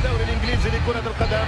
الدوري الانجليزي لكرة القدم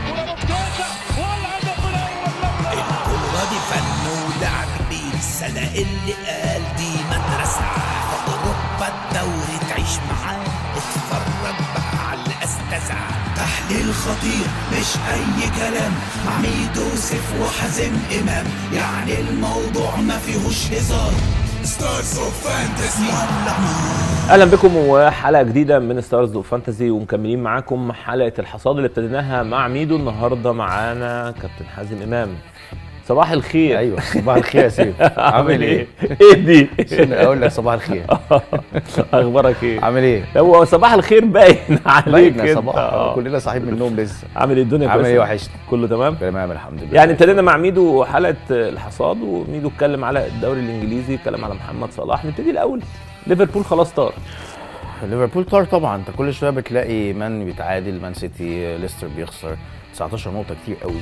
الكورة دي فن ولعب بيه السنة اللي قال دي مدرسة في أوروبا الدوري تعيش معاه اتفرج بقى على الأستاذة تحليل خطير مش أي كلام مع ميدو سيف وحازم إمام يعني الموضوع ما فيهوش هزار ستارز اوف فانتسي ولع نار اهلا بكم وحلقه جديده من ستارز اوف فانتزي ومكملين معاكم حلقه الحصاد اللي ابتديناها مع ميدو النهارده معانا كابتن حازم امام صباح الخير ايوه صباح الخير يا سيف عامل ايه؟ ايه دي استنى اقول لك صباح الخير اخبارك ايه عامل ايه؟ هو صباح الخير باين عليك باينه انت. صباح آه. كلنا صاحيين من النوم لسه عامل ايه الدنيا عامل كويسة؟ ايه وحشني كله تمام تمام الحمد لله يعني ابتدينا مع ميدو حلقه الحصاد وميدو اتكلم على الدوري الانجليزي اتكلم على محمد صلاح نبتدي الاول ليفربول خلاص طار ليفربول طار طبعا انت كل شويه بتلاقي مان بيتعادل مان سيتي ليستر بيخسر 19 نقطه كتير قوي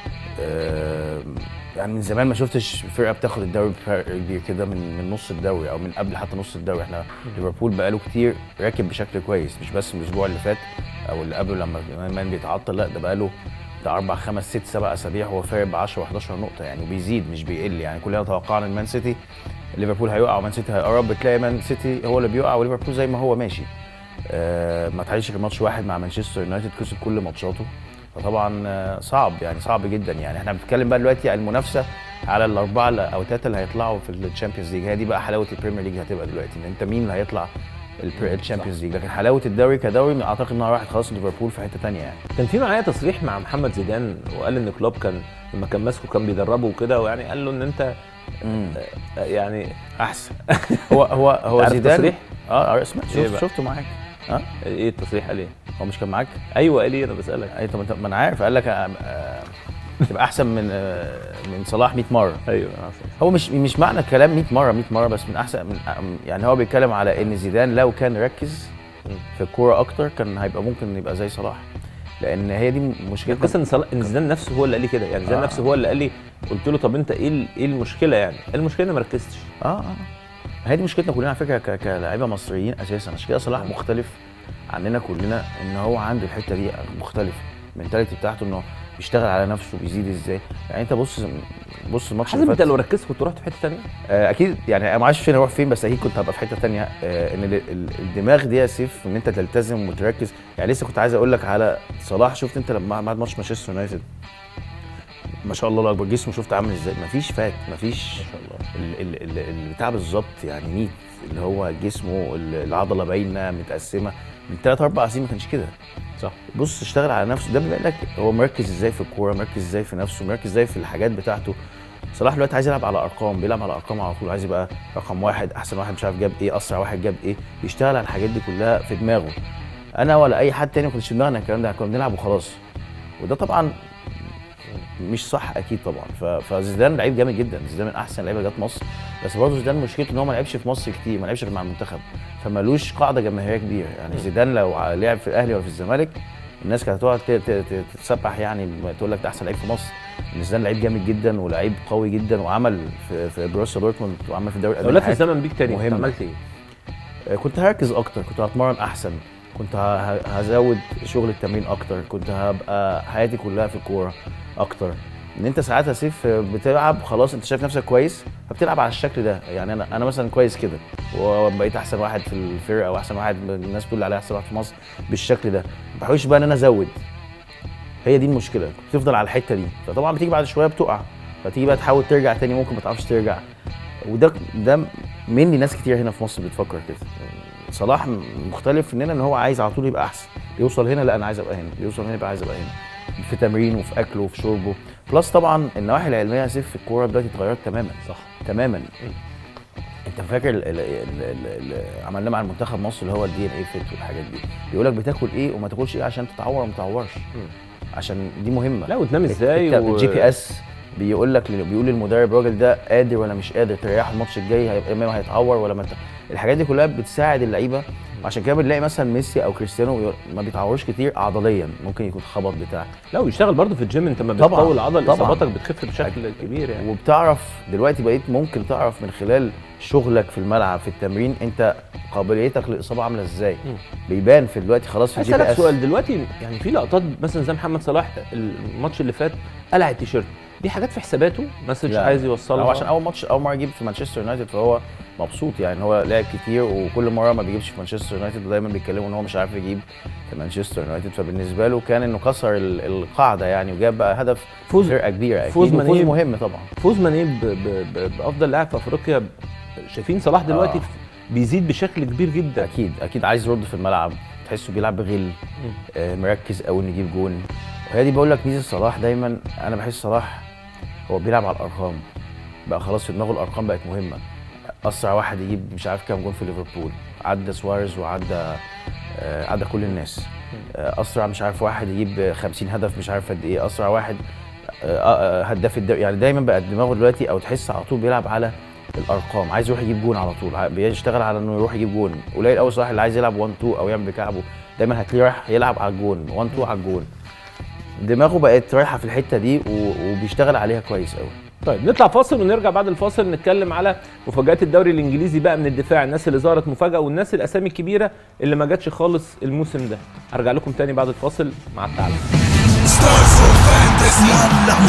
آه، يعني من زمان ما شفتش فرقه بتاخد الدوري بفرق كبير كده من من نص الدوري او من قبل حتى نص الدوري احنا ليفربول بقاله كتير راكب بشكل كويس مش بس من الاسبوع اللي فات او اللي قبله لما مان بيتعطل لا ده بقاله بتاع اربع خمس ست سبع اسابيع هو فارق ب 10 و11 نقطه يعني وبيزيد مش بيقل يعني كلنا توقعنا ان مان سيتي ليفربول هيقع ومان سيتي هيقرب بتلاقي مان سيتي هو اللي بيقع وليفربول زي ما هو ماشي آه ما تعيش غير ماتش واحد مع مانشستر يونايتد كسب كل ماتشاته فطبعا آه، صعب يعني صعب جدا يعني احنا بنتكلم بقى دلوقتي عن المنافسه على الاربعه اللي- او الثلاثه اللي هيطلعوا في الشامبيونز ليج هي دي بقى حلاوه البريمير ليج هتبقى دلوقتي ان انت مين اللي هيطلع الشامبيونز ليج لكن حلاوه الدوري كدوري اعتقد انها راحت خلاص ليفربول في حته ثانيه يعني كان في معايا تصريح مع محمد زيدان وقال ان كلوب كان لما كان ماسكه كان بيدربه وكده ويعني قال له ان انت مم. آه، يعني احسن هو هو هو عارف زيدان التصريح؟ اه اه سمعت إيه شفت بقى؟ شفته معاك اه ايه التصريح قال ايه؟ هو مش كان معاك ايوه قال ايه انا بسالك اي طب أنت- ما انا عارف قال لك آه، آه، تبقى احسن من آه، من صلاح 100 مره ايوه أنا عارف. هو مش مش معنى الكلام 100 مره 100 مره بس من احسن من يعني هو بيتكلم على ان زيدان لو كان ركز في الكوره اكتر كان هيبقى ممكن يبقى زي صلاح لان هي دي مشكلتنا القصه ان صلاح ان زيدان نفسه هو اللي قال لي كده يعني زيدان آه. نفسه هو اللي قال لي قلت له طب انت ايه ال- ايه المشكله يعني؟ المشكله اني ما ركزتش اه اه هي دي مشكلتنا كلنا على فكره ك- كلاعيبه مصريين اساسا عشان كده صلاح مختلف عننا كلنا ان هو عنده الحته دي مختلف المنتاليتي بتاعته انه بيشتغل على نفسه بيزيد ازاي يعني انت بص بص الماتش حازم اللي انت فات لو ركزت كنت رحت في حته ثانيه آه، اكيد يعني انا ما عارفش فين اروح فين بس اكيد كنت هبقى في حته تانية آه، ان ال- ال- الدماغ دي يا سيف ان انت تلتزم وتركز يعني لسه كنت عايز اقول لك على صلاح شفت انت لما بعد ماتش مانشستر يونايتد ما شاء الله الله اكبر جسمه شفت عامل ازاي مفيش فات مفيش ما شاء الله ال- ال- ال- البتاع بالظبط يعني نيت اللي هو جسمه ال- العضله باينه متقسمه من ثلاث اربع سنين ما كانش كده صح بص اشتغل على نفسه ده بيبين لك هو مركز ازاي في الكوره مركز ازاي في نفسه مركز ازاي في الحاجات بتاعته صلاح دلوقتي عايز يلعب على ارقام بيلعب على ارقام على طول عايز يبقى رقم واحد احسن واحد مش عارف جاب ايه اسرع واحد جاب ايه بيشتغل على الحاجات دي كلها في دماغه انا ولا اي حد تاني ما كنتش في دماغنا الكلام ده كنا بنلعب وخلاص وده طبعا مش صح اكيد طبعا ف- فزيدان لعيب جامد جدا زيدان من احسن لعيبه جت مصر بس برضه زيدان مشكلته ان هو ما لعبش في مصر كتير ما لعبش غير مع المنتخب فمالوش قاعده جماهيريه كبيره يعني زيدان لو ع- لعب في الاهلي ولا في الزمالك الناس كانت هتقعد ت- ت- ت- تتسبح يعني تقول لك ده احسن لعيب في مصر إن زيدان لعيب جامد جدا ولعيب قوي جدا وعمل في, في بروسيا دورتموند وعمل في الدوري لو الألماني لف حاجات الزمن بيك تاني مهمة. انت عملت ايه؟ آه، كنت هركز اكتر كنت هتمرن احسن كنت ه- ه- هزود شغل التمرين اكتر كنت هبقى حياتي كلها في الكوره اكتر ان انت ساعات يا سيف بتلعب خلاص انت شايف نفسك كويس فبتلعب على الشكل ده يعني انا انا مثلا كويس كده وبقيت احسن واحد في الفرقه واحسن واحد من الناس بتقول عليه احسن واحد في مصر بالشكل ده ما بحاولش بقى ان انا ازود هي دي المشكله بتفضل على الحته دي فطبعا بتيجي بعد شويه بتقع فتيجي بقى تحاول ترجع تاني ممكن ما تعرفش ترجع وده ده مني ناس كتير هنا في مصر بتفكر كده صلاح مختلف مننا ان هو عايز على طول يبقى احسن يوصل هنا لا انا عايز ابقى هنا يوصل هنا يبقى عايز ابقى هنا في تمرينه وفي اكله وفي شربه بلس طبعا النواحي العلميه يا سيف في الكوره دلوقتي اتغيرت تماما صح تماما انت فاكر ال- ال- ال- ال- ال- عملناه مع المنتخب مصر اللي هو الدي ان اي فيت والحاجات دي بيقول لك بتاكل ايه وما تاكلش ايه عشان تتعور وما تتعورش عشان دي مهمه لا وتنام ازاي الت- و... الجي بي اس بيقول لك بيقول للمدرب الراجل ده قادر ولا مش قادر تريحه الماتش الجاي هيبقى اما هيتعور ولا ما ت- الحاجات دي كلها بتساعد اللعيبه عشان كده بنلاقي مثلا ميسي او كريستيانو يقول- ما بيتعوروش كتير عضليا ممكن يكون خبط بتاع لا ويشتغل برضه في الجيم انت ما طبعاً، بتطول العضل طبعاً. اصاباتك بتخف بشكل كبير يعني وبتعرف دلوقتي بقيت ممكن تعرف من خلال شغلك في الملعب في التمرين انت قابليتك للاصابه عامله ازاي مم. بيبان في دلوقتي خلاص في الجي بي اسالك اس سؤال دلوقتي يعني في لقطات مثلا زي محمد صلاح الماتش اللي فات قلع التيشيرت دي حاجات في حساباته مسج لا. عايز يوصلها هو عشان اول ماتش اول مره يجيب في مانشستر يونايتد فهو مبسوط يعني هو لعب كتير وكل مره ما بيجيبش في مانشستر يونايتد ودايما بيتكلموا ان هو مش عارف يجيب في مانشستر يونايتد فبالنسبه له كان انه كسر ال- القاعده يعني وجاب بقى هدف فوز- فرقه كبيره اكيد فوز وفوز ماني- مهم طبعا فوز ماني ب- ب- ب- بافضل لاعب في افريقيا شايفين صلاح دلوقتي آه. بيزيد بشكل كبير جدا اكيد اكيد عايز يرد في الملعب تحسه بيلعب بغل آه مركز قوي انه يجيب جون وهي دي بقول لك ميزه صلاح دايما انا بحس صلاح هو بيلعب على الارقام بقى خلاص في دماغه الارقام بقت مهمه اسرع واحد يجيب مش عارف كام جون في ليفربول عدى سواريز وعدى آه عدى كل الناس آه اسرع مش عارف واحد يجيب 50 هدف مش عارف قد ايه اسرع واحد آه آه هداف الدوري يعني دايما بقى دماغه دلوقتي او تحس على طول بيلعب على الارقام عايز يروح يجيب جون على طول ع- بيشتغل على انه يروح يجيب جون قليل قوي صلاح اللي عايز يلعب 1 2 او يعمل بكعبه دايما هتلاقيه رايح يلعب على الجون 1 2 على الجون دماغه بقت رايحه في الحته دي و- وبيشتغل عليها كويس قوي طيب نطلع فاصل ونرجع بعد الفاصل نتكلم على مفاجآت الدوري الانجليزي بقى من الدفاع الناس اللي ظهرت مفاجأة والناس الاسامي الكبيرة اللي ما جاتش خالص الموسم ده هرجع لكم تاني بعد الفاصل مع التعليق ستارز اوف فانتسي يلا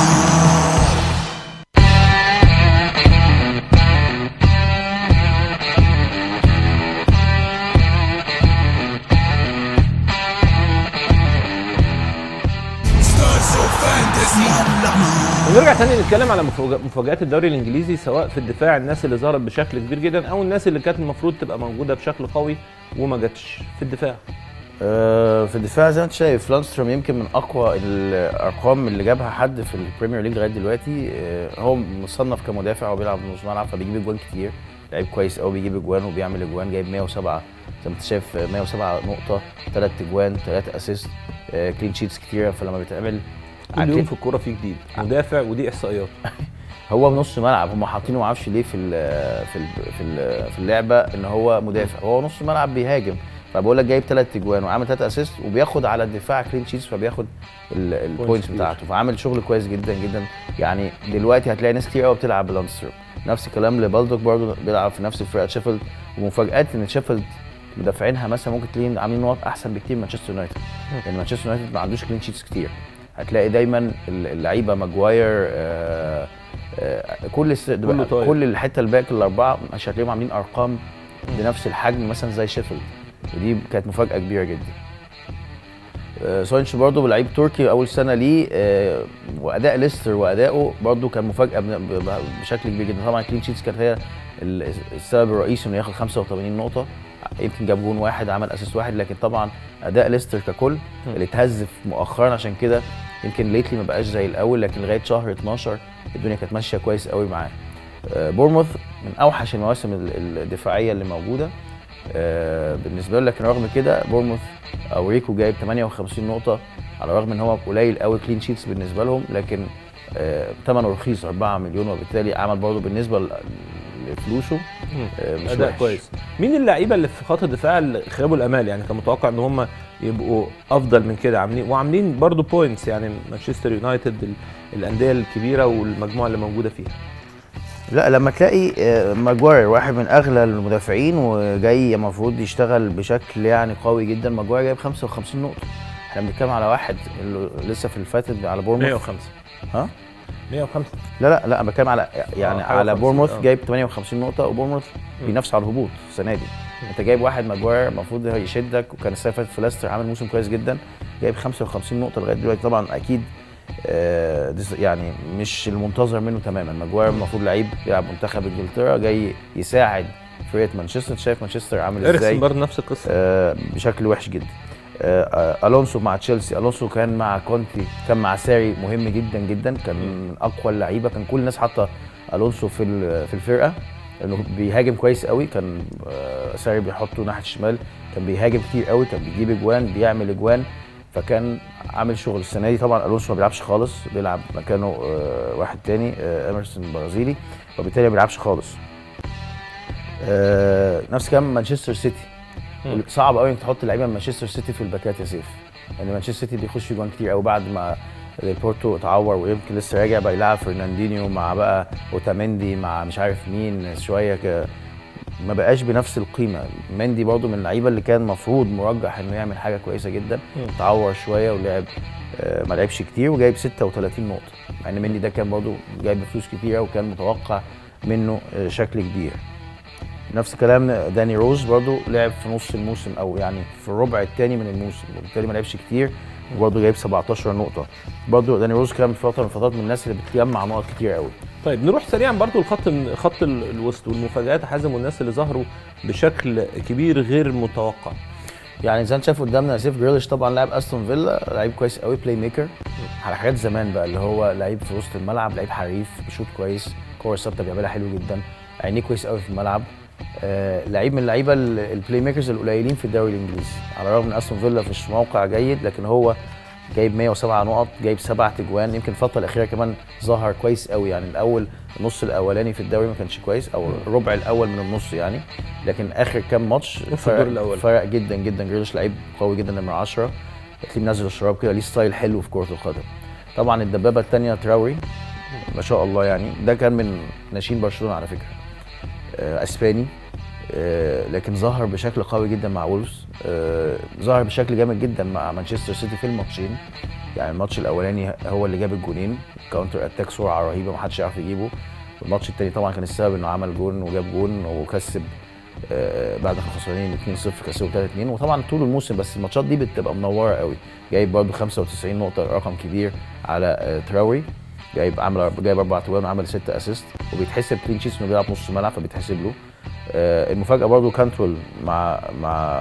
ستارز اوف فانتسي يلا ونرجع تاني نتكلم على مفاجأ- مفاجآت الدوري الانجليزي سواء في الدفاع الناس اللي ظهرت بشكل كبير جدا او الناس اللي كانت المفروض تبقى موجودة بشكل قوي وما جاتش في الدفاع آه، في الدفاع زي ما انت شايف لانستروم يمكن من اقوى الارقام اللي جابها حد في البريمير ليج لغايه دلوقتي آه، هو مصنف كمدافع وبيلعب نص ملعب فبيجيب اجوان كتير لعيب كويس قوي بيجيب اجوان وبيعمل اجوان جايب 107 زي ما انت شايف آه، 107 نقطه ثلاث اجوان ثلاثه اسيست كلين شيتس كتيره فلما بيتعمل كل يوم في الكورة فيه جديد مدافع ودي احصائيات هو نص ملعب هم حاطينه ما اعرفش ليه في ال في ال في ال في اللعبه ان هو مدافع هو نص ملعب بيهاجم فبقول لك جايب ثلاث اجوان وعامل ثلاث اسيست وبياخد على الدفاع كلين شيتس فبياخد البوينتس كتير. بتاعته فعامل شغل كويس جدا جدا يعني دلوقتي هتلاقي ناس كتير قوي بتلعب بلانستروم نفس الكلام لبالدوك برضه بيلعب في نفس الفرقه شيفيلد ومفاجات ان شيفيلد مدافعينها مثلا ممكن تلاقيهم عاملين نقط احسن بكتير من مانشستر يونايتد لان مانشستر يونايتد ما عندوش كلين شيتس كتير هتلاقي دايما اللعيبه ماجواير آه آه كل الس- كله طاير. كل الحته الباقي الاربعه مش هتلاقيهم عاملين ارقام بنفس الحجم مثلا زي شيفيلد ودي كانت مفاجاه كبيره جدا آه، سوينش برضه لعيب تركي اول سنه ليه آه، واداء ليستر واداؤه برضه كان مفاجاه بن- ب- ب- بشكل كبير جدا طبعا كلين شيتس كانت هي ال- السبب الرئيسي انه ياخد 85 نقطه يمكن جاب جون واحد عمل اسيست واحد لكن طبعا اداء ليستر ككل اللي اتهز مؤخرا عشان كده يمكن ليتلي ما بقاش زي الاول لكن لغايه شهر 12 الدنيا كانت ماشيه كويس قوي معاه آه، بورموث من اوحش المواسم ال- الدفاعيه اللي موجوده آه، بالنسبه له لكن رغم كده بورموث او ريكو جايب 58 نقطه على الرغم ان هو قليل قوي كلين شيتس بالنسبه لهم لكن آه، ثمنه رخيص 4 مليون وبالتالي عمل برضه بالنسبه ل- لفلوسه آه، مش اداء وحش. كويس مين اللعيبه اللي في خط الدفاع اللي خابوا الامال يعني كان متوقع ان هم يبقوا افضل من كده عاملين وعاملين برضو بوينتس يعني مانشستر يونايتد ال- الانديه الكبيره والمجموعه اللي موجوده فيها لا لما تلاقي آه، ماجواير واحد من اغلى المدافعين وجاي المفروض يشتغل بشكل يعني قوي جدا ماجواير جايب 55 نقطه احنا بنتكلم على واحد اللي لسه في الفاتت على بورموث 105 ها 105 لا لا لا انا بتكلم على يعني آه، حاجة على 50 بورموث آه. جايب 58 نقطه وبورموث بينافس على الهبوط السنه دي انت جايب واحد ماجواير المفروض يشدك وكان السنه اللي فاتت في ليستر عامل موسم كويس جدا جايب 55 نقطه لغايه دلوقتي طبعا اكيد آه، ديس- يعني مش المنتظر منه تماما ماجواير المفروض لعيب يلعب منتخب انجلترا جاي يساعد فرقه مانشستر شايف مانشستر عامل ارسن ازاي برضه نفس القصه آه، بشكل وحش جدا آه، آه، الونسو مع تشيلسي الونسو كان مع كونتي كان مع ساري مهم جدا جدا كان من اقوى اللعيبه كان كل الناس حاطه الونسو في ال- في الفرقه لانه بيهاجم كويس قوي كان آه، ساري بيحطه ناحيه الشمال كان بيهاجم كتير قوي كان بيجيب اجوان بيعمل اجوان فكان عامل شغل السنه دي طبعا الونسو ما بيلعبش خالص بيلعب مكانه آه، واحد تاني آه، اميرسون برازيلي وبالتالي ما بيلعبش خالص آه، نفس كلام مانشستر سيتي صعب قوي انك تحط لعيبه من مانشستر سيتي في الباكات يا سيف يعني مانشستر سيتي بيخش في جوان كتير قوي بعد ما بورتو اتعور ويمكن لسه راجع بقى يلعب فرناندينيو مع بقى اوتاميندي مع مش عارف مين شويه كده ما بقاش بنفس القيمه مندي برضو من اللعيبه اللي كان المفروض مرجح انه يعمل حاجه كويسه جدا تعور شويه ولعب آه، ما لعبش كتير وجايب 36 نقطه مع ان مندي ده كان برضو جايب فلوس كتيره وكان متوقع منه آه، شكل كبير نفس كلام داني روز برضو لعب في نص الموسم او يعني في الربع الثاني من الموسم وبالتالي ما لعبش كتير وبرضه جايب 17 نقطه برضه داني روز كان في فتره من الفترات من الناس اللي بتجمع نقط كتير قوي طيب نروح سريعا برضو لخط خط ال- الوسط والمفاجآت حازم والناس اللي ظهروا بشكل كبير غير متوقع يعني زي ما انت شايف قدامنا سيف جريليش طبعا لاعب استون فيلا لعيب كويس قوي بلاي ميكر على حاجات زمان بقى اللي هو لعيب في وسط الملعب لعيب حريف بيشوط كويس كور ثابته بيعملها حلو جدا عينيه كويس قوي في الملعب آه لعيب من اللعيبه ال- البلاي ميكرز القليلين في الدوري الانجليزي على الرغم ان استون فيلا مش موقع جيد لكن هو جايب 107 نقط جايب سبع تجوان يمكن الفتره الاخيره كمان ظهر كويس قوي يعني الاول النص الاولاني في الدوري ما كانش كويس او الربع الاول من النص يعني لكن اخر كام ماتش الدور فرق, الأول. فرق جدا جدا جريليش لعيب قوي جدا نمره 10 تلاقيه منزل الشراب كده ليه ستايل حلو في كره القدم طبعا الدبابه الثانيه تراوري ما شاء الله يعني ده كان من ناشئين برشلونه على فكره آه، اسباني آه، لكن ظهر بشكل قوي جدا مع وولفز آه، ظهر بشكل جامد جدا مع مانشستر سيتي في الماتشين يعني الماتش الاولاني هو اللي جاب الجونين كاونتر اتاك سرعه رهيبه ما حدش يعرف يجيبه والماتش التاني طبعا كان السبب انه عمل جون وجاب جون وكسب آه، بعد ما كانوا خسرانين 2-0 كسبوا 3-2 وطبعا طول الموسم بس الماتشات دي بتبقى منوره قوي جايب برضه 95 نقطه رقم كبير على آه، تراوري جايب عمل جايب اربع تجوان وعمل ست اسيست وبيتحسب كلين شيتس انه بيلعب نص ملعب فبيتحسب له آه، المفاجاه برضه كانترول مع مع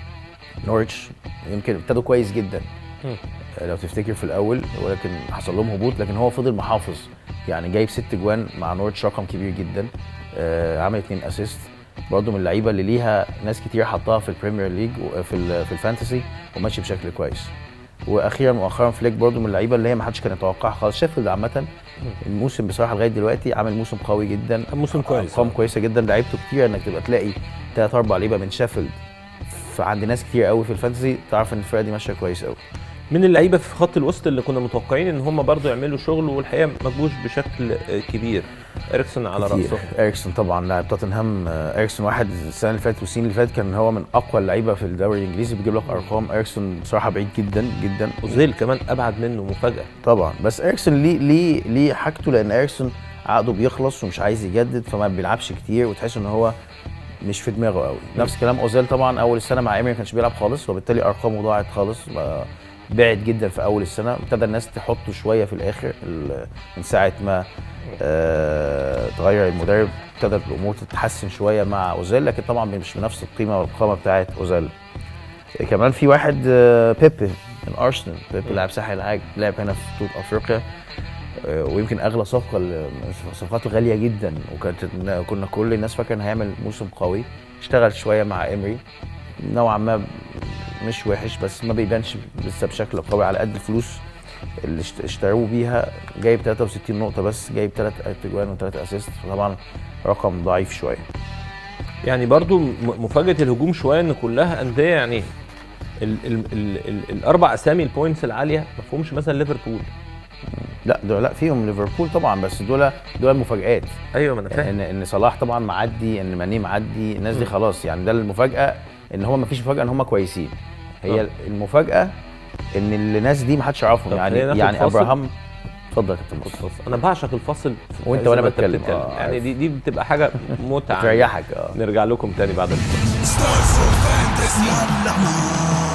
نورتش يمكن ابتدوا كويس جدا آه، لو تفتكر في الاول ولكن حصل لهم هبوط لكن هو فضل محافظ يعني جايب ست جوان مع نورتش رقم كبير جدا آه، عمل اتنين اسيست برضه من اللعيبه اللي ليها ناس كتير حطها في البريمير ليج وفي ال- في الفانتسي وماشي بشكل كويس واخيرا مؤخرا فليك برضه من اللعيبه اللي هي ما حدش كان يتوقعها خالص شيفيلد عامه الموسم بصراحه لغايه دلوقتي عامل موسم قوي جدا موسم كويس. ارقام كويسه جدا لعيبته كتير انك تبقى تلاقي ثلاث اربع لعيبه من شيفيلد فعند ناس كتير قوي في الفانتسي تعرف ان الفرقه دي ماشيه كويس قوي من اللعيبه في خط الوسط اللي كنا متوقعين ان هم برضو يعملوا شغل والحقيقه ما جوش بشكل آه، كبير اريكسون على كتير. راسه اريكسون طبعا لاعب توتنهام آه، اريكسون واحد السنه اللي فاتت والسنين اللي فاتت كان هو من اقوى اللعيبه في الدوري الانجليزي بيجيب لك ارقام اريكسون بصراحه بعيد جدا جدا اوزيل كمان ابعد منه مفاجاه طبعا بس اريكسون ليه ليه ليه حاجته لان اريكسون عقده بيخلص ومش عايز يجدد فما بيلعبش كتير وتحس ان هو مش في دماغه قوي نفس كلام اوزيل طبعا اول السنه مع ايمري ما كانش بيلعب خالص وبالتالي ارقامه ضاعت خالص ما- بعد جدا في اول السنه ابتدى الناس تحطه شويه في الاخر ال- من ساعه ما آه تغير المدرب ابتدت الامور تتحسن شويه مع اوزيل لكن طبعا مش بنفس القيمه والقامه بتاعه اوزيل كمان في واحد آه، بيبي من ارسنال بيبي لاعب ساحل العاج لعب هنا في بطوله افريقيا آه، ويمكن اغلى صفقه ل- صفقاته غاليه جدا وكانت كنا كل الناس فاكره انه هيعمل موسم قوي اشتغل شويه مع امري نوعا ما مش وحش بس ما بيبانش لسه بشكل قوي على قد الفلوس اللي اشت- اشتروه بيها جايب 63 نقطه بس جايب 3 اجوان و3 اسيست فطبعا رقم ضعيف شويه يعني برضو م- مفاجاه الهجوم شويه ان كلها انديه يعني ال ال ال ال الاربع اسامي البوينتس العاليه ما فيهمش مثلا ليفربول لا دول لا فيهم ليفربول طبعا بس دول دول مفاجآت ايوه ما انا فاهم ان ان صلاح طبعا معدي ان ماني معدي الناس دي خلاص يعني ده المفاجاه ان هم ما فيش مفاجاه ان هم كويسين هي آه. المفاجاه ان الناس دي ما حدش يعرفهم طب يعني خلينا ناخد يعني فاصل. ابراهام اتفضل يا كابتن مصر بص انا بعشق الفصل في وانت عز وانا ما انت بتكلم، بتتكلم. آه، يعني عارف. دي دي بتبقى حاجه متعه تريحك اه نرجع لكم تاني بعد الفاصل ستارز اوف فانتسي ولع نار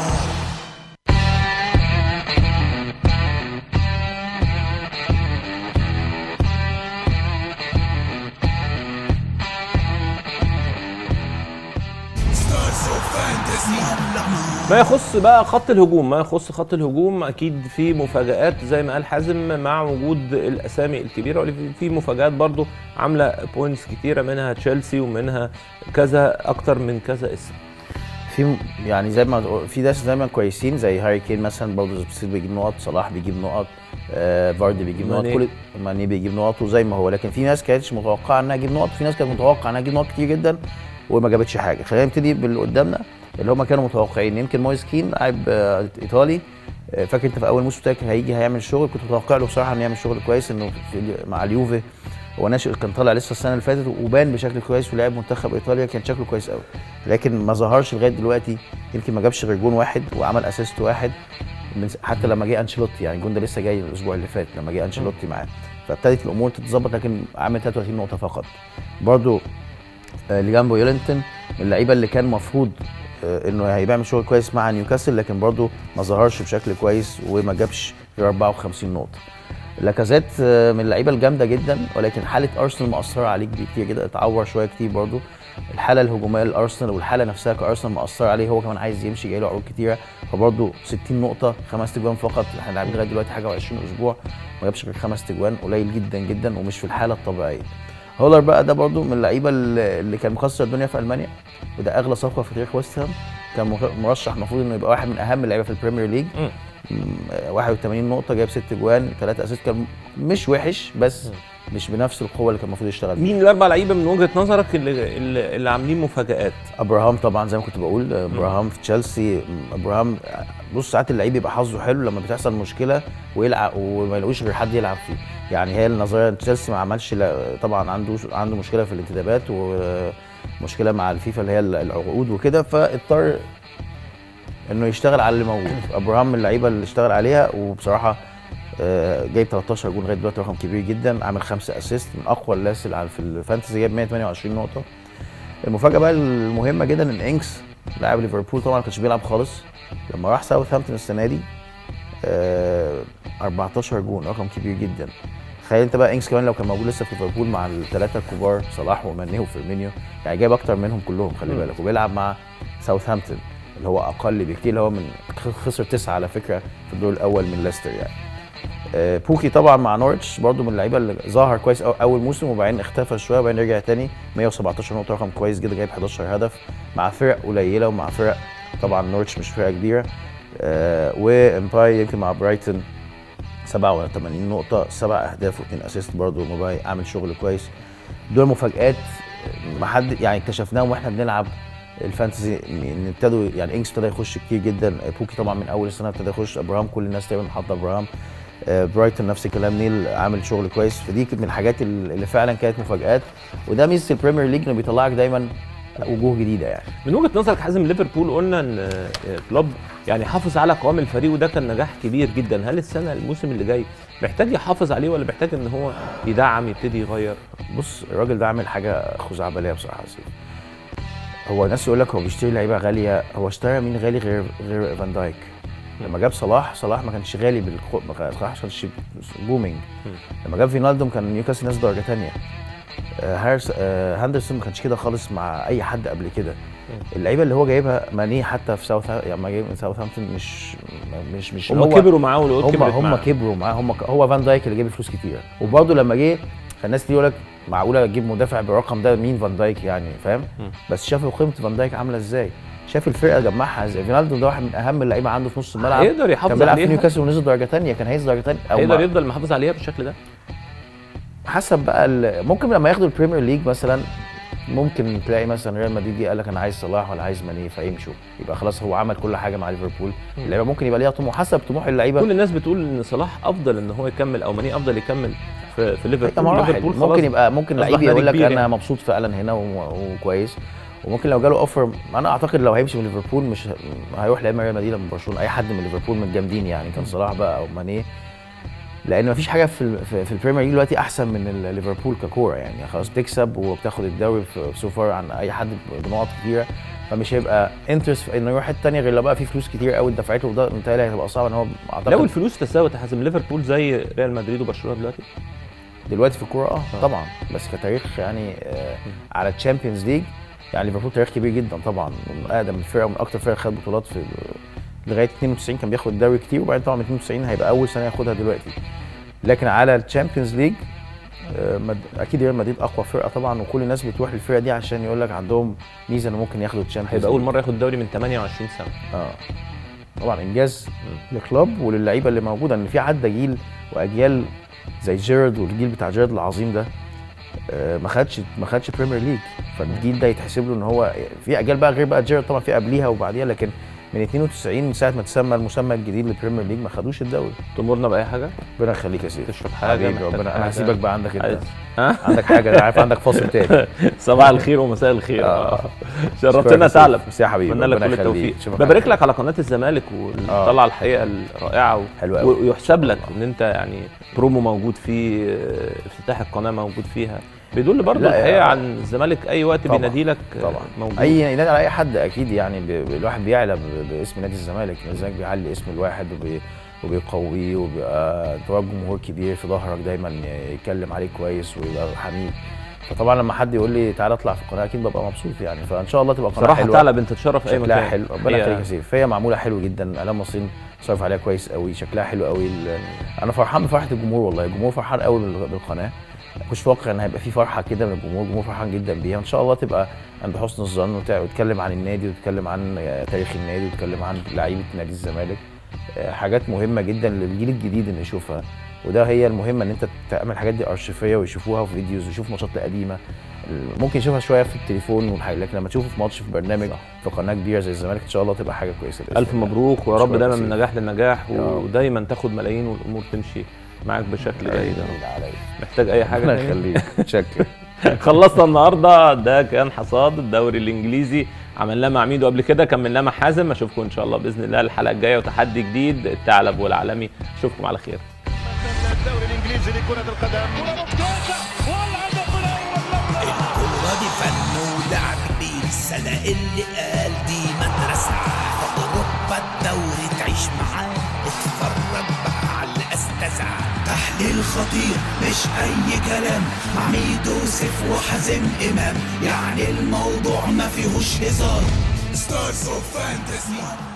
ستارز اوف فانتسي ولع نار ما يخص بقى خط الهجوم ما يخص خط الهجوم اكيد في مفاجآت زي ما قال حازم مع وجود الاسامي الكبيره واللي في مفاجآت برضو عامله بوينتس كتيره منها تشيلسي ومنها كذا اكتر من كذا اسم في يعني زي ما في ناس دايما كويسين زي هاري كين مثلا برضه بيصير بيجيب نقط صلاح بيجيب نقط آه فاردي بيجيب نقط ماني. كل ماني بيجيب نقط وزي ما هو لكن في ناس كانتش متوقعه انها تجيب نقط وفي ناس كانت متوقعه انها تجيب نقط كتير جدا وما جابتش حاجه خلينا نبتدي باللي قدامنا اللي هم كانوا متوقعين يمكن مويس كين لاعب آه، ايطالي آه، فاكر انت في اول موسم بتاعك هيجي هيعمل شغل كنت متوقع له بصراحه انه يعمل شغل كويس انه في مع اليوفي هو ناشئ كان طالع لسه السنه اللي فاتت وبان بشكل كويس ولعب منتخب ايطاليا كان شكله كويس قوي لكن ما ظهرش لغايه دلوقتي يمكن ما جابش غير جون واحد وعمل اسيست واحد من حتى لما جه انشيلوتي يعني الجون ده لسه جاي الاسبوع اللي فات لما جه انشيلوتي معاه فابتدت الامور تتظبط لكن عامل 33 نقطه فقط برضو آه، اللي جنبه يولنتون من اللعيبه اللي كان المفروض انه هيعمل شغل كويس مع نيوكاسل لكن برضو ما ظهرش بشكل كويس وما جابش غير 54 نقطه لاكازيت آه، من اللعيبه الجامده جدا ولكن حاله ارسنال مأثره عليه كتير جدا اتعور شويه كتير برضو الحاله الهجوميه لارسنال والحاله نفسها كارسنال مأثره عليه هو كمان عايز يمشي جاي له عروض كتيره فبرضه 60 نقطه خمس تجوان فقط احنا لاعبين لغايه دلوقتي حاجه و20 اسبوع ما جابش غير خمس تجوان قليل جدا جدا ومش في الحاله الطبيعيه هولر بقى ده برضه من اللعيبه اللي اللي كان مكسر الدنيا في المانيا وده اغلى صفقه في تاريخ ويست هام كان مر- مرشح المفروض انه يبقى واحد من اهم اللعيبه في البريمير ليج مم. مم، 81 نقطه جايب ست جوان ثلاثه اسيست كان مش وحش بس مش بنفس القوه اللي كان المفروض يشتغل بيها مين الاربع لعيبه من وجهه نظرك اللي اللي, اللي عاملين مفاجات ابراهام طبعا زي ما كنت بقول ابراهام في تشيلسي ابراهام بص ساعات اللعيب يبقى حظه حلو لما بتحصل مشكله ويلعب وما يلاقوش غير حد يلعب فيه يعني هي النظريه إن تشيلسي ما عملش لا- طبعا عنده عنده مشكله في الانتدابات ومشكله مع الفيفا اللي هي العقود وكده فاضطر انه يشتغل على اللي موجود ابراهام من اللعيبه اللي اشتغل عليها وبصراحه آه، جايب 13 جون لغايه دلوقتي رقم كبير جدا عامل خمسه اسيست من اقوى الناس اللي على- في الفانتسي جايب 128 نقطه المفاجاه بقى المهمه جدا ان انكس لاعب ليفربول طبعا ما كانش بيلعب خالص لما راح ساوثهامبتون السنه دي آه 14 جون رقم كبير جدا تخيل انت بقى انكس كمان لو كان موجود لسه في ليفربول مع الثلاثه الكبار صلاح وماني وفيرمينيو يعني جايب اكتر منهم كلهم خلي مم. بالك وبيلعب مع ساوثهامبتون اللي هو اقل بكتير اللي هو من خسر تسعه على فكره في الدور الاول من ليستر يعني آه، بوكي طبعا مع نورتش برضو من اللعيبه اللي ظهر كويس أو اول موسم وبعدين اختفى شويه وبعدين رجع تاني 117 نقطه رقم كويس جدا جايب 11 هدف مع فرق قليله ومع فرق طبعا نورتش مش فرقه كبيره آه وامباي يمكن مع برايتون 87 نقطه سبع اهداف واثنين اسيست برضو موباي عامل شغل كويس دول مفاجات ما حد يعني اكتشفناهم واحنا بنلعب الفانتزي ان ابتدوا يعني انكس ابتدى يخش كتير جدا بوكي طبعا من اول السنه ابتدى يخش ابراهام كل الناس تقريبا حاطه ابراهام آه، برايتون نفس الكلام نيل عامل شغل كويس فدي كانت من الحاجات اللي فعلا كانت مفاجات وده ميزه البريمير ليج انه بيطلعك دايما وجوه جديده يعني من وجهه نظرك حازم ليفربول قلنا ان آه، كلوب يعني حافظ على قوام الفريق وده كان نجاح كبير جدا هل السنه الموسم اللي جاي محتاج يحافظ عليه ولا محتاج ان هو يدعم يبتدي يغير بص الراجل ده عامل حاجه خزعبليه بصراحه يا سيف هو الناس يقول لك هو بيشتري لعيبه غاليه هو اشترى مين غالي غير غير فان دايك لما جاب صلاح صلاح ما كانش غالي بالخ... ما كان- صلاح ما كانش بومينج لما جاب فينالدوم كان نيوكاسل ناس درجه ثانيه هارس آه هاندرسون ما كانش كده خالص مع اي حد قبل كده اللعيبه اللي هو جايبها ماني حتى في ساوث يعني لما جايب من ساوثهامبتون مش مش مش هم هو- كبروا معاه والعقود هم كبرت هم معاه كبروا معاه هم هو فان دايك اللي جاب فلوس كتير وبرده لما جه فالناس تيجي يقول لك معقوله تجيب مدافع بالرقم ده مين فان دايك يعني فاهم مم. بس شافوا قيمه فان دايك عامله ازاي شاف الفرقه جمعها ازاي فينالدو ده واحد من اهم اللعيبه عنده في نص الملعب هيقدر كان يحافظ بيلعب في عليها نيوكاسل ونزل درجه ثانيه كان هينزل درجه ثانيه او هيقدر ما- يفضل محافظ عليها بالشكل ده حسب بقى ال- ممكن لما ياخدوا البريمير ليج مثلا ممكن تلاقي مثلا ريال مدريد جه قال لك انا عايز صلاح ولا عايز ماني فيمشوا يبقى خلاص هو عمل كل حاجه مع ليفربول اللعيبه ممكن يبقى ليها طموح حسب طموح اللعيبه كل الناس بتقول ان صلاح افضل ان هو يكمل او ماني افضل يكمل في, في هي ليفربول مراحل ليفربول خلاص ممكن يبقى ممكن أصبح لعيب نادي يقول لك كبير انا يعني. مبسوط فعلا هنا و- وكويس وممكن لو جاله اوفر انا اعتقد لو هيمشي من ليفربول مش ه- هيروح لا اما ريال مدريد من برشلونه اي حد من ليفربول من الجامدين يعني كان صلاح بقى او ماني لان مفيش حاجه في ال- في, في البريمير ليج دلوقتي احسن من ال- ليفربول ككوره يعني خلاص بتكسب وبتاخد الدوري في سوفر عن اي حد بنقط كتيره فمش هيبقى انترست انه يروح حته ثانيه غير لو بقى في فلوس كتير قوي اتدفعت له وده متهيألي هيبقى صعب ان هو اعتقد لو الفلوس تساوت يا حازم ليفربول زي ريال مدريد وبرشلونه دلوقتي دلوقتي في الكوره اه طبعا بس كتاريخ يعني آه على الشامبيونز ليج يعني ليفربول تاريخ كبير جدا طبعا من اقدم الفرق ومن اكتر فرق خد بطولات في لغايه 92 كان بياخد الدوري كتير وبعدين طبعا من 92 هيبقى اول سنه ياخدها دلوقتي لكن على الشامبيونز ليج آه، مد- اكيد ريال مدريد اقوى فرقه طبعا وكل الناس بتروح للفرقه دي عشان يقول لك عندهم ميزه انه ممكن ياخدوا الشامبيونز هيبقى اول ليج. مره ياخد الدوري من 28 سنه اه طبعا انجاز للكلوب وللعيبه اللي موجوده ان في عدى جيل واجيال زي جيرد والجيل بتاع جيرد العظيم ده آه، ما خدش ما خدش بريمير ليج فالجيل ده يتحسب له ان هو في اجيال بقى غير بقى جيرارد طبعا في قبليها وبعديها لكن من 92 من ساعه ما تسمى المسمى الجديد للبريمير ليج ما خدوش الدوري تمرنا باي حاجه ربنا يخليك يا سيدي تشرب حاجة، حبيبي محتاج ربنا حاجة. انا هسيبك بقى عندك عايز انت ها عندك حاجه انا عارف عندك فاصل تاني صباح الخير ومساء الخير آه. آه. شرفتنا يا سيدي. ثعلب ميرسي يا حبيبي اتمنى لك ربنا كل يخليك. التوفيق أشوفك على ببارك خير. لك على قناه الزمالك والطلعه الحقيقه الرائعه و... حلوة أوي. ويحسب لك ان انت يعني برومو موجود فيه آه، افتتاح القناه موجود فيها بيدل برضه لا، الحقيقه آه. عن الزمالك اي وقت طبعاً. بينادي لك آه، طبعا موجود اي ينادي على اي حد اكيد يعني ب- ب- الواحد بيعلى ب- باسم نادي الزمالك نادي الزمالك بيعلي اسم الواحد وبي وبيقويه وبيبقى تواجد جمهور كبير في ظهرك دايما يتكلم عليك كويس ويبقى حميد فطبعا لما حد يقول لي تعالى اطلع في القناه اكيد ببقى مبسوط يعني فان شاء الله تبقى قناه صراحه حلوه ثعلب انت تشرف اي شكلها مكان حلو ربنا هي- يخليك يا سيدي فهي معموله حلو جدا اعلام مصريين صرف عليها كويس قوي شكلها حلو قوي ال- انا فرحان بفرحه الجمهور والله الجمهور فرحان قوي بال- بالقناه مش متوقع ان هيبقى في فرحه كده من الجمهور الجمهور فرحان جدا بيها ان شاء الله تبقى عند حسن الظن وت- وتتكلم عن النادي وتتكلم عن آه، تاريخ النادي وتتكلم عن لعيبه نادي الزمالك آه، حاجات مهمه جدا للجيل الجديد انه يشوفها وده هي المهمه ان انت تعمل الحاجات دي ارشيفيه ويشوفوها في فيديوز ويشوفوا ماتشات قديمه ممكن يشوفها شويه في التليفون والحاجات لكن لما تشوفه في ماتش في برنامج في قناه كبيره زي الزمالك ان شاء الله تبقى حاجه كويسه بإذن الف الله. مبروك ويا رب شكراً دايما كتير. من نجاح لنجاح يا رب. ودايما تاخد ملايين والامور تمشي معاك بشكل جيد يا رب. لا عليا محتاج اي حاجه ربنا تانية؟ يخليك شكرا خلصنا النهارده ده كان حصاد الدوري الانجليزي عملناه مع ميدو قبل كده كملناه مع حازم اشوفكم ان شاا الله باذن الله الحلقه الجايه وتحدي جديد الثعلب والعالمي اشوفكم على خير الدوري الانجليزي لكرة القدم الكورة دي فن ولعب بيرسل اللي قال دي مدرسة في أوروبا الدوري تعيش معاه اتفرج بقى على الأستاذة تحليل خطير مش أي كلام مع ميدو سيف وحازم إمام يعني الموضوع ما فيهوش هزار ستارز اوف فانتسي